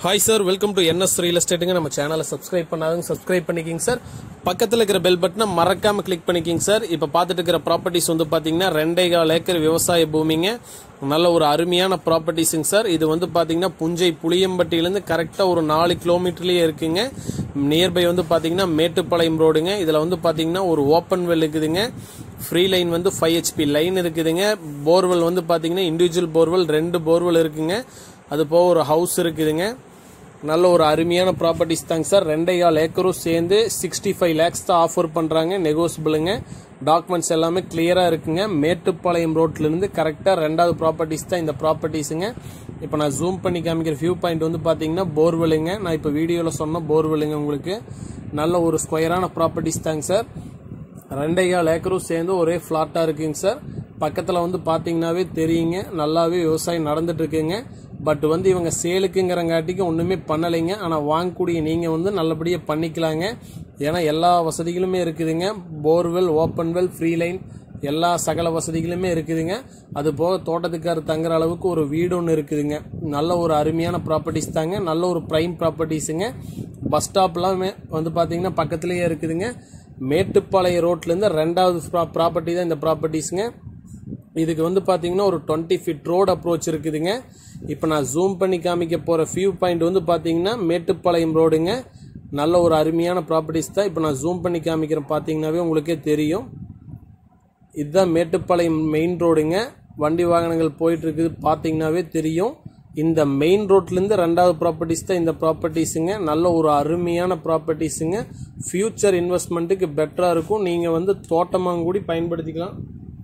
hi sir welcome to N S real எஸ்டேட்டுங்க நம்ம சேனலை சப்ஸ்கிரைப் பண்ணாதுங்க சப்ஸ்கிரைப் பண்ணிக்கிங்க சார் பக்கத்தில் இருக்கிற பெல் பட்டனை மறக்காம கிளிக் பண்ணிக்கிங்க சார் இப்போ பார்த்துட்டு இருக்கிற ப்ராப்பர்ட்டிஸ் வந்து பார்த்தீங்கன்னா ரெண்டே கால் ஏக்கர் விவசாய பூமிங்க நல்ல ஒரு அருமையான ப்ராப்பர்ட்டிஸுங்க சார் இது வந்து பார்த்தீங்கன்னா புஞ்சை புளியம்பட்டியிலேருந்து கரெக்டாக ஒரு நாலு கிலோமீட்டர்லேயே இருக்குங்க நியர்பை வந்து பார்த்தீங்கன்னா மேட்டுப்பாளையம் ரோடுங்க இதில் வந்து பார்த்தீங்கன்னா ஒரு ஓப்பன் வெல் இருக்குதுங்க ஃப்ரீ லைன் வந்து ஃபைவ் ஹெச்பி லைன் இருக்குதுங்க போர்வெல் வந்து பார்த்தீங்கன்னா இண்டிவிஜுவல் போர்வெல் ரெண்டு போர்வெல் இருக்குங்க அது போக ஒரு ஹவுஸ் இருக்குதுங்க நல்ல ஒரு அருமையான ப்ராப்பர்ட்டிஸ் தாங்க சார் ரெண்டே கால் ஏக்கரும் சேர்ந்து சிக்ஸ்டி ஃபைவ் லேக்ஸ் தான் ஆஃபர் பண்ணுறாங்க நெகோசிபிளுங்க டாக்குமெண்ட்ஸ் எல்லாமே கிளியராக இருக்குங்க மேட்டுப்பாளையம் ரோட்லேருந்து கரெக்டாக ரெண்டாவது ப்ராப்பர்ட்டிஸ் தான் இந்த ப்ராப்பர்ட்டிஸுங்க இப்போ நான் ஜூம் பண்ணி காமிக்கிற வியூ பாயிண்ட் வந்து பார்த்தீங்கன்னா போர்வெலுங்க நான் இப்போ வீடியோவில் சொன்ன போர்வெலுங்க உங்களுக்கு நல்ல ஒரு ஸ்கொயரான ப்ராப்பர்ட்டிஸ் தாங்க சார் ரெண்டே கால் ஏக்கரும் சேர்ந்து ஒரே ஃப்ளாட்டாக இருக்குங்க சார் பக்கத்தில் வந்து பார்த்தீங்கன்னாவே தெரியுங்க நல்லாவே விவசாயம் நடந்துட்டு இருக்குங்க பட் வந்து இவங்க சேலுக்குங்கிறங்காட்டிக்கு ஒன்றுமே பண்ணலைங்க ஆனால் வாங்கக்கூடிய நீங்கள் வந்து நல்லபடியாக பண்ணிக்கலாங்க ஏன்னா எல்லா வசதிகளுமே இருக்குதுங்க borewell open well free line எல்லா சகல வசதிகளுமே இருக்குதுங்க அது போக தோட்டத்துக்கார் தங்குற அளவுக்கு ஒரு வீடு ஒன்று இருக்குதுங்க நல்ல ஒரு அருமையான ப்ராப்பர்ட்டிஸ் தாங்க நல்ல ஒரு ப்ரைம் ப்ராப்பர்ட்டிஸுங்க பஸ் ஸ்டாப்லாம் வந்து பார்த்தீங்கன்னா பக்கத்துலேயே இருக்குதுங்க மேட்டுப்பாளையம் ரோட்லேருந்து ரெண்டாவது ப்ராப்பர்ட்டி தான் இந்த ப்ராப்பர்ட்டிஸுங்க இதுக்கு வந்து பார்த்தீங்கன்னா ஒரு டுவெண்ட்டி ஃபிட் ரோடு அப்ரோச் இருக்குதுங்க இப்போ நான் ஜூம் பண்ணி காமிக்க போகிற வியூ பாயிண்ட் வந்து பார்த்தீங்கன்னா மேட்டுப்பாளையம் ரோடுங்க நல்ல ஒரு அருமையான ப்ராப்பர்ட்டிஸ் தான் இப்போ நான் ஜூம் பண்ணி காமிக்கிறேன் பார்த்தீங்கன்னாவே உங்களுக்கே தெரியும் இதுதான் மேட்டுப்பாளையம் மெயின் ரோடுங்க வண்டி வாகனங்கள் போயிட்டு இருக்குது பார்த்தீங்கன்னாவே தெரியும் இந்த மெயின் ரோட்லேருந்து ரெண்டாவது ப்ராப்பர்ட்டிஸ் தான் இந்த ப்ராப்பர்ட்டிஸுங்க நல்ல ஒரு அருமையான ப்ராப்பர்ட்டிஸுங்க ஃபியூச்சர் இன்வெஸ்ட்மெண்ட்டுக்கு பெட்டராக இருக்கும் நீங்கள் வந்து தோட்டமாக கூடி பயன்படுத்திக்கலாம்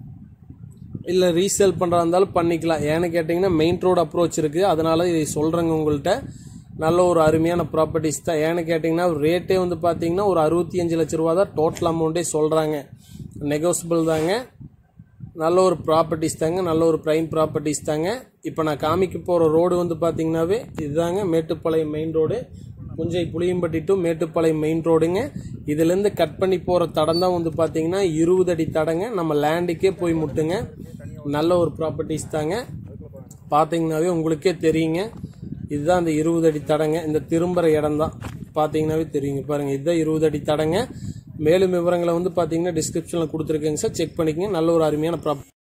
இல்லை ரீசேல் பண்ணுறா இருந்தாலும் பண்ணிக்கலாம் ஏன்னு கேட்டிங்கன்னா மெயின் ரோடு அப்ரோச் இருக்குது அதனால இதை சொல்கிறேங்க உங்கள்கிட்ட நல்ல ஒரு அருமையான ப்ராப்பர்ட்டிஸ் தான் ஏன்னு கேட்டிங்கன்னா ரேட்டே வந்து பார்த்தீங்கன்னா ஒரு அறுபத்தி அஞ்சு லட்ச ரூபா தான் டோட்டல் அமௌண்ட்டே சொல்கிறாங்க நெகோசிபிள் தாங்க நல்ல ஒரு ப்ராப்பர்ட்டிஸ் தாங்க நல்ல ஒரு ப்ரைம் ப்ராப்பர்ட்டிஸ் தாங்க இப்போ நான் காமிக்க போகிற ரோடு வந்து பார்த்தீங்கன்னாவே இதுதாங்க Mettupalayam main road Punjai Puliyampatti to Mettupalayam main ரோடுங்க இதுலேருந்து கட் பண்ணி போகிற தடம் தான் வந்து பார்த்தீங்கன்னா இருபது அடி தடங்க நம்ம லேண்டுக்கே போய் முட்டுங்க நல்ல ஒரு ப்ராப்பர்ட்டிஸ் தாங்க பார்த்தீங்கன்னாவே உங்களுக்கே தெரியுங்க இதுதான் அந்த இருபது அடி தடங்க இந்த திரும்புகிற இடம் தான் பார்த்தீங்கன்னாவே தெரியுங்க பாருங்கள் இதுதான் இருபது அடி தடங்க மேலும் விவரங்களை வந்து பார்த்தீங்கன்னா டிஸ்கிரிப்ஷனில் கொடுத்துருக்கேங்க சார் செக் பண்ணிக்கங்க நல்ல ஒரு அருமையான ப்ராப்பர்ட்டி